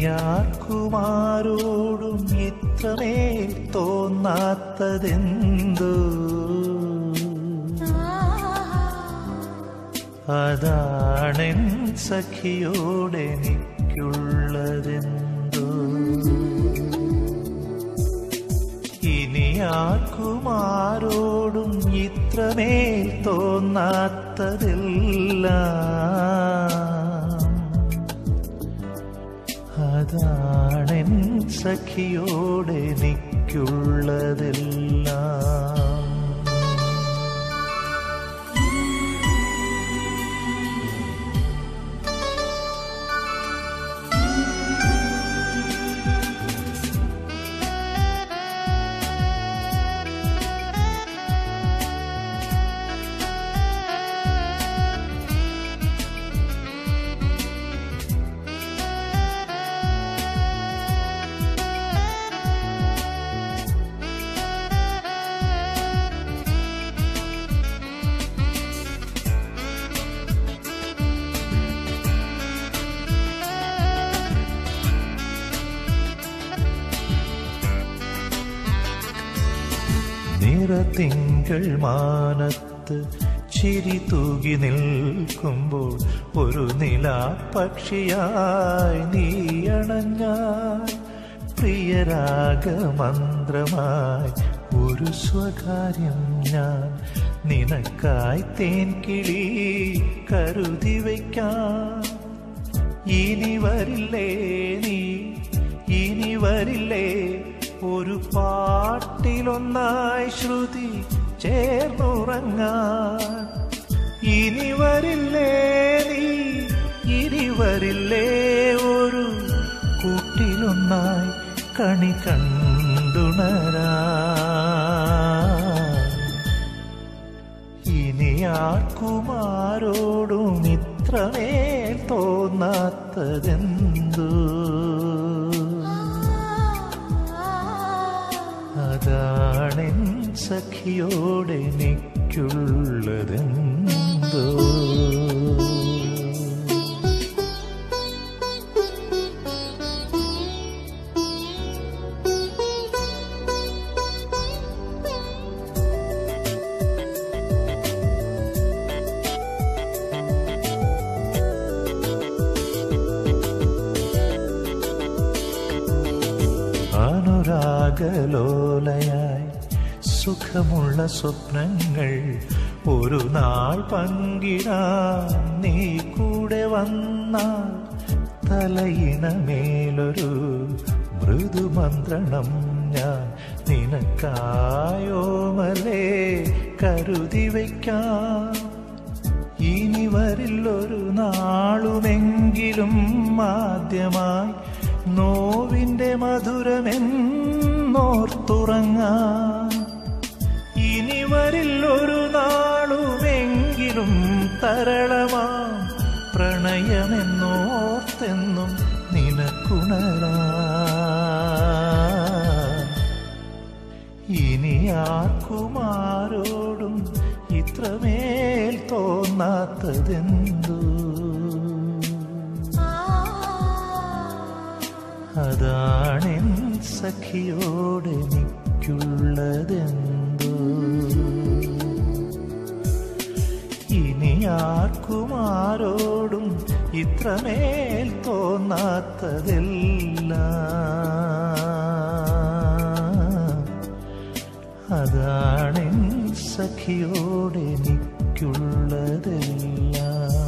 ഇനിയാർക്കുമാരോടും ഇത്രമേൽ തോന്നാത്തതെന്തു അതാണെൻ സഖിയോടെനിക്കുള്ളതെന്തോ ഇനി ആർക്കുമാരോടും ഇത്രമേൽ തോന്നാത്തതില്ല അതാണെൻ സഖിയോടെനിക്കുള്ളതെല്ലാം നിറത്തിങ്കൾ മാനത്ത് ചിരി തൂകി നിൽക്കുമ്പോൾ ഒരു നിലാപക്ഷിയായി നീ അണഞ്ഞാൽ പ്രിയരാഗമന്ത്രമായി ഒരു സ്വകാര്യം ഞാൻ നിനക്കായി തേൻ കിളി കരുതി വയ്ക്കാം ഇനി വരില്ലേ നീ ഇനി വരില്ലേ ഒരു പാട്ടിലൊന്നായി ശ്രുതി ചേർന്നുറങ്ങാൻ ഇനി വരില്ലേ നീ ഇനി വരില്ലേ ഒരു കൂട്ടിലൊന്നായി കണി കണ്ടുണരാൻ ഇനി ആർക്കുമാരോടും ഇത്രമേൽ തോന്നാത്തതെന്തു അതാണെൻ സഖിയോടെനിക്കുള്ളതെന്തോ അനുരാഗലോലയായി സുഖമുള്ള സ്വപ്നങ്ങൾ ഒരു നാൾ പങ്കിടാൻ നീ കൂടെ വന്നാൽ തലയിണമേലൊരു മൃദുമന്ത്രണം ഞാൻ നിനക്കായോമലേ കരുതി വയ്ക്കാം ഇനി വരില്ലൊരു നാളുമെങ്കിലും ആദ്യമായി നോവിന്റെ മധുരമെന്നോർത്തുറങ്ങാൻ ഇനി വരില്ലൊരു നാളുമെങ്കിലും തരളമാം പ്രണയമെന്നോർത്തെന്നും നിനക്കുണരാൻ ഇനി ആർക്കുമാരോടും ഇത്രമേൽ തോന്നാത്തതെന്തു അതാണെൻ സഖിയോടെനിക്കുള്ളതെന്തോ ഇനി ആർക്കുമാരോടും ഇത്രമേൽ തോന്നാത്തതില്ല അതാണെൻ സഖിയോടെനിക്കുള്ളതെല്ലാം